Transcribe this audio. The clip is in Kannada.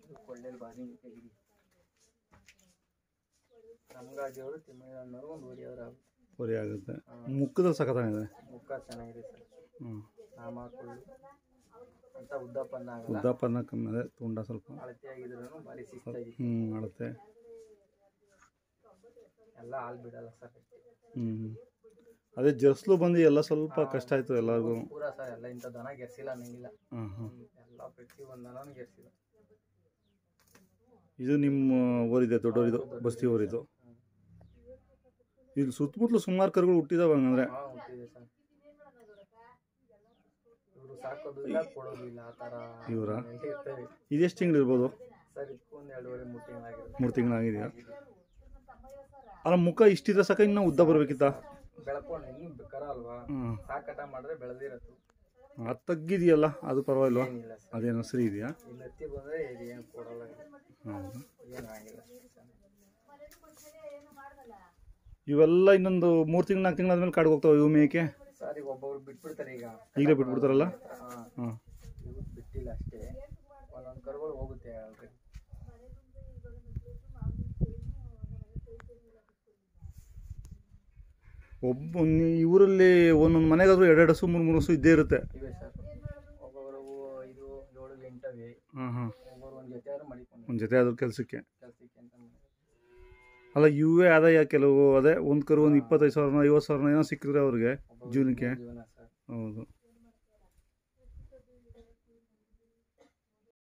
ಕೊಳ್ಳೆಲ್ ಬಾರಿ ತೆಗಿರಿ ನಮ್ಗಾಗಿಯವರು ತಿಮ್ಮಣ್ಣವರು ಒಂದು ಹೊಡಿಯೋರು ಆಗುತ್ತೆ ಹೊರೆ ಆಗುತ್ತೆ ಮುಖದ ಸಖತ್ತಾಗಿದೆ ಮುಖ ಚೆನ್ನಾಗಿದೆ ಸರ್ ಹ್ಞೂ ನಾಮ ಕೊಳ್ಳು ಅಂತ ಉದ್ದಪ್ಪನ್ನ ಆಗಲ್ಲ ಉದ್ದಪ್ಪನ ಕಮ್ಮಿ ಅದೇ ತುಂಡ ಸ್ವಲ್ಪ ಅಳತೆ ಆಗಿದ್ರು ಭಾರಿ ಶಿಸ್ತಾಗಿ ಹ್ಞೂ ಅಳತೆ ಎಲ್ಲ ಹಾಲು ಬಿಡಲ್ಲ ಸರ್ ಹ್ಞೂ ಅದೇ ಜರ್ಸ್ಲು ಬಂದು ಎಲ್ಲ ಸ್ವಲ್ಪ ಕಷ್ಟ ಆಯಿತು ಎಲ್ಲರಿಗೂ ಪೂರ ಸರ್ ಎಲ್ಲ ಇಂಥ ದನ ಗೆರ್ಸಿಲ್ಲ ಅನ್ನಂಗಿಲ್ಲ ಹಾಂ ಹಾಂ ಎಲ್ಲ ಪ್ರತಿ ಒಂದು ದನನೂ ಗೆರ್ಸಿಲ್ಲ ಇದು ನಿಮ್ಮ ಊರಿದೆ ದೊಡ್ಡವರಿದು ಬಸ್ತಿ ಊರಿದು ಇಲ್ಲಿ ಸುತ್ತಮುತ್ತಲು ಸುಮಾರು ಕರುಗಳು ಹುಟ್ಟಿದಾವೆ ಹಂಗಂದ್ರೆ ಹಾಂ ಹುಟ್ಟಿದೆ ಸರ್ ಇವರು ಸಾಕೋದು ಇಲ್ಲ ಕೊಡೋದು ಇಲ್ಲ ಆ ಥರ ಇವ್ರಾ? ಇರ್ತವೆ ಇದೆಷ್ಟು ತಿಂಗಳು ಇರ್ಬೋದು ಸರ್ ಇದಕ್ಕೂ ಒಂದು ಎರಡೂವರೆ ಮೂರು ತಿಂಗಳಾಗಿರುತ್ತೆ ಮೂರು ತಿಂಗಳಾಗಿದೆಯಾ ಅಲ್ಲ ಮುಖ ಇಷ್ಟಿದ್ರೆ ಸಾಕ ಇನ್ನೂ ಉದ್ದ ಬರಬೇಕಿತ್ತ ಬೆಳ್ಕೊಂಡು ಇನ್ನೂ ಕರ ಅಲ್ವಾ ಹ್ಞೂ ಸಾಕಟ ಮಾಡಿದ್ರೆ ಬೆಳೆದಿರತ್ತು ಅದು ತಗ್ಗಿದೆಯಲ್ಲ ಅದು ಪರವಾಗಿಲ್ವಾ ಏನಿಲ್ಲ ಸರ್ ಅದೇನೋ ಸರಿ ಇದೆಯಾ ಇಲ್ಲಿ ಹತ್ತಿ ಬಂದರೆ ಇದು ಏನು ಕೊಡಲ್ಲ ಹೌದು ಏನು ಆಗಿಲ್ಲ ಇವೆಲ್ಲ ಇನ್ನೊಂದು ಮೂರು ತಿಂಗಳು ನಾಲ್ಕು ತಿಂಗಳಾದ್ಮೇಲೆ ಕಾಡಿಗೆ ಹೋಗ್ತಾವೆ ಇವು ಮೇಯ್ಕೆ ಸರ್ ಈಗ ಒಬ್ಬೊಬ್ರು ಬಿಟ್ಬಿಡ್ತಾರೆ ಈಗ ಈಗಲೇ ಬಿಟ್ಬಿಡ್ತಾರಲ್ಲ ಹಾಂ ಹಾಂ ಇವ್ರು ಬಿಟ್ಟಿಲ್ಲ ಅಷ್ಟೇ ಒಂದೊಂದು ಕರುಗಳು ಹೋಗುತ್ತೆ ಆಲ್ರೆಡಿ ಒಬ್ಬ ಈ ಊರಲ್ಲಿ ಒಂದೊಂದು ಮನೆಗಾದ್ರೂ ಎರಡೆರಡು ಹಸು ಮೂರು ಮೂರು ಹಸು ಇದ್ದೇ ಇರುತ್ತೆ ಇವೆ ಸರ್ ಒಬ್ಬೊಬ್ಬರು ಐದು ಏಳು ಎಂಟವೆ ಹಾಂ ಹಾಂ ಒಬ್ಬರು ಒಂದು ಜೊತೆ ಆದ್ರೂ ಮಡಿಕೊಂಡು ಒಂದು ಜೊತೆ ಆದ್ರೂ ಕೆಲಸಕ್ಕೆ ಕೆಲಸಕ್ಕೆ ಅಂತ ಮಾಡಿದ್ರು. ಅಲ್ಲ ಇವೇ ಆದಾಯ ಕೆಲವು ಅದೇ ಒಂದು ಕರು ಒಂದು ಇಪ್ಪತ್ತೈದು ಸಾವಿರ ಐವತ್ತು ಸಾವಿರ ಏನೋ ಸಿಕ್ಕಿದ್ರೆ ಅವ್ರಿಗೆ ಒಬ್ಬೊಬ್ರು ಜೀವನಕ್ಕೆ ಜೀವನ ಸರ್ ಹೌದು